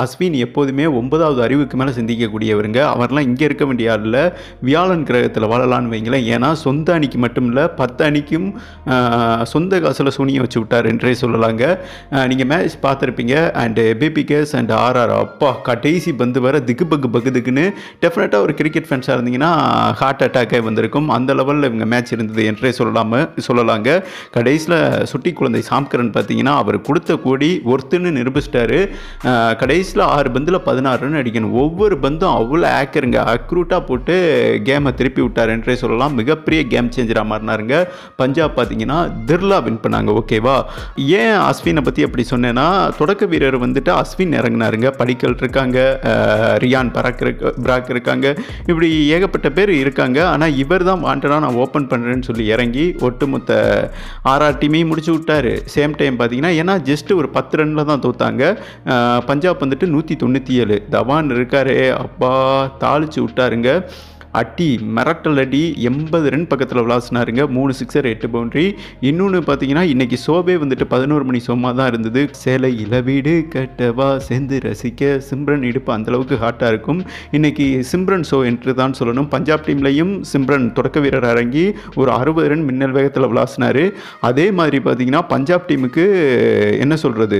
அஸ்வின் எப்போதுமே ஒன்பதாவது அறிவுக்கு மேலே சிந்திக்கக்கூடியவருங்க அவர்லாம் இங்கே இருக்க வேண்டிய ஆளில் வியாழன் கிரகத்தில் வாழலான்னு வைங்களேன் ஏன்னா சொந்த அணிக்கு மட்டும் இல்லை பத்து அணிக்கும் ஆஹ், சொந்த காசில் சூனியம் வச்சு விட்டார் என்றே சொல்லலாங்க நீங்கள் மேட்ச் பார்த்துருப்பீங்க அண்டு பிபிகேஸ் அண்ட் ஆர்ஆர் அப்பா கடைசி பந்து வர திக்கு பக்கு பக்கு திக்குன்னு டெஃபினட்டாக ஒரு கிரிக்கெட் ஃபேன்ஸாக இருந்தீங்கன்னா ஹார்ட் அட்டாக்கே வந்திருக்கும் அந்த லெவலில் இவங்க மேட்ச் இருந்தது என்றே சொல்லலாம சொல்லலாங்க கடைசியில் சுட்டி குழந்தை சாம்கரன் பார்த்தீங்கன்னா அவர் கொடுத்த கோடி ஒருத்தன்னு நிரூபிச்சிட்டாரு கடைசியில் ஆறு பந்தில் பதினாறு ரன் அடிக்கணும் ஒவ்வொரு பந்தும் அவ்வளோ ஆக்கருங்க அக்ரூட்டாக போட்டு கேமை திருப்பி விட்டார் என்றே சொல்லலாம் மிகப்பெரிய கேம் சேஞ்சராக மாறினாருங்க பஞ்சாப் பார்த்தீங்கன்னா திர்லா வின் பண்ணாங்க ஓகேவா ஏன் அஸ்வினை பற்றி அப்படி சொன்னேன்னா தொடக்க வீரர் வந்துட்டு அஸ்வின் இறங்குனாருங்க படிக்கல் இருக்காங்க அஹ், ரியான் பராக் இருக்க பிராக் இருக்காங்க இப்படி ஏகப்பட்ட பேர் இருக்காங்க ஆனால் இவர் தான் வாண்டடாக நான் ஓப்பன் பண்ணுறேன்னு சொல்லி இறங்கி ஒட்டுமொத்த ஆர்ஆர் டீமையும் முடிச்சு விட்டாரு சேம் டைம் பார்த்தீங்கன்னா ஏன்னா ஜஸ்ட் ஒரு பத்து ரனில் தான் தோத்தாங்க அஹ், பஞ்சாப் வந்துட்டு நூற்றி தொண்ணூற்றி ஏழு தவான் இருக்காரு அப்பா தாளிச்சு விட்டாருங்க அட்டி மிரட்டல் அடி எண்பது ரன் பக்கத்தில் விளாசினாருங்க மூணு சிக்ஸர் எட்டு பவுண்ட்ரி இன்னொன்று பார்த்தீங்கன்னா இன்னைக்கு ஷோபே வந்துட்டு பதினோரு மணி ஷோமாக தான் இருந்தது சேலை இளவீடு கட்டவா சேர்ந்து ரசிக்க சிம்ரன் இடுப்பு அந்தளவுக்கு ஹாட்டாக இருக்கும் இன்னைக்கு சிம்ரன் ஷோ என்று தான் சொல்லணும் பஞ்சாப் டீம்லையும் சிம்ரன் தொடக்க வீரர் இறங்கி ஒரு அறுபது ரன் மின்னல் வேகத்தில் விளாசினாரு அதே மாதிரி பார்த்தீங்கன்னா பஞ்சாப் டீமுக்கு என்ன சொல்கிறது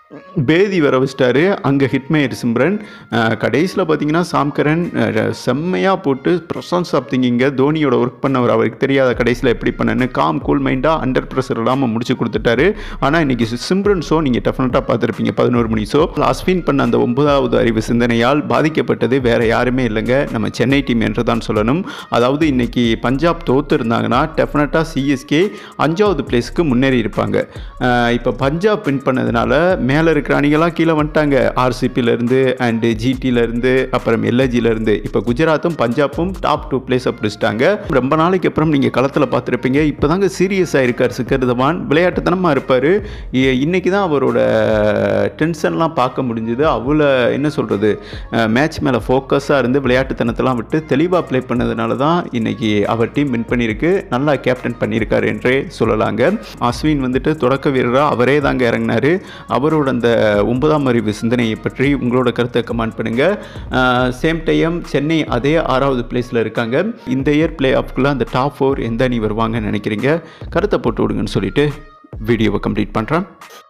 பேதி வர வச்சிட்டாரு அங்கே ஹிட்மேயர் சிம்ரன் கடைசியில் பார்த்தீங்கன்னா சாம்கரன் செம்மையாக போட்டு பிரசாந்த் சாப்திங்கிங்க தோனியோட ஒர்க் பண்ணவர் அவருக்கு தெரியாத கடைசியில் எப்படி பண்ணன்னு காம் கூல் மைண்டாக அண்டர் ப்ரெஷர் இல்லாமல் முடிச்சு கொடுத்துட்டாரு ஆனால் இன்னைக்கு சிம்ரன் ஷோ நீங்கள் டெஃபினட்டாக பார்த்துருப்பீங்க பதினோரு மணி ஷோ அஸ்வின் பண்ண அந்த ஒன்பதாவது அறிவு சிந்தனையால் பாதிக்கப்பட்டது வேற யாருமே இல்லைங்க நம்ம சென்னை டீம் என்று தான் சொல்லணும் அதாவது இன்னைக்கு பஞ்சாப் தோத்து இருந்தாங்கன்னா டெஃபினட்டாக சிஎஸ்கே அஞ்சாவது பிளேஸ்க்கு முன்னேறி இருப்பாங்க இப்போ பஞ்சாப் வின் பண்ணதுனால மேலே இருக்கிற அணிகள்லாம் கீழே வந்துட்டாங்க ஆர்சிபியிலேருந்து அண்டு ஜிடியிலேருந்து அப்புறம் எல்ஐஜிலேருந்து இப்போ குஜராத்தும் பஞ்சாப்பும் டாப் டூ பிளேஸை பிடிச்சிட்டாங்க ரொம்ப நாளைக்கு அப்புறம் நீங்கள் களத்தில் பார்த்துருப்பீங்க இப்போ தாங்க சீரியஸாக இருக்கார் சிக்கர் தவான் விளையாட்டுத்தனமாக இருப்பார் இன்னைக்கு தான் அவரோட டென்ஷன்லாம் பார்க்க முடிஞ்சுது அவ்வளோ என்ன சொல்கிறது மேட்ச் மேலே ஃபோக்கஸாக இருந்து விளையாட்டுத்தனத்தெல்லாம் விட்டு தெளிவாக ப்ளே பண்ணதுனால தான் இன்னைக்கு அவர் டீம் வின் பண்ணியிருக்கு நல்லா கேப்டன் பண்ணியிருக்காரு என்றே சொல்லலாங்க அஸ்வின் வந்துட்டு தொடக்க வீரராக அவரே தாங்க இறங்கினாரு அவரோட அந்த ஒன்பதாம் அறிவு சிந்தனையை பற்றி உங்களோட கருத்தை கமெண்ட் பண்ணுங்கள் சேம் டைம் சென்னை அதே ஆறாவது பிளேஸில் இருக்காங்க இந்த இயர் பிளே ஆஃப்குள்ளே அந்த டாப் ஃபோர் எந்த அணி வருவாங்கன்னு நினைக்கிறீங்க கருத்தை போட்டு விடுங்கன்னு சொல்லிட்டு வீடியோவை கம்ப்ளீட் பண்ணுறேன்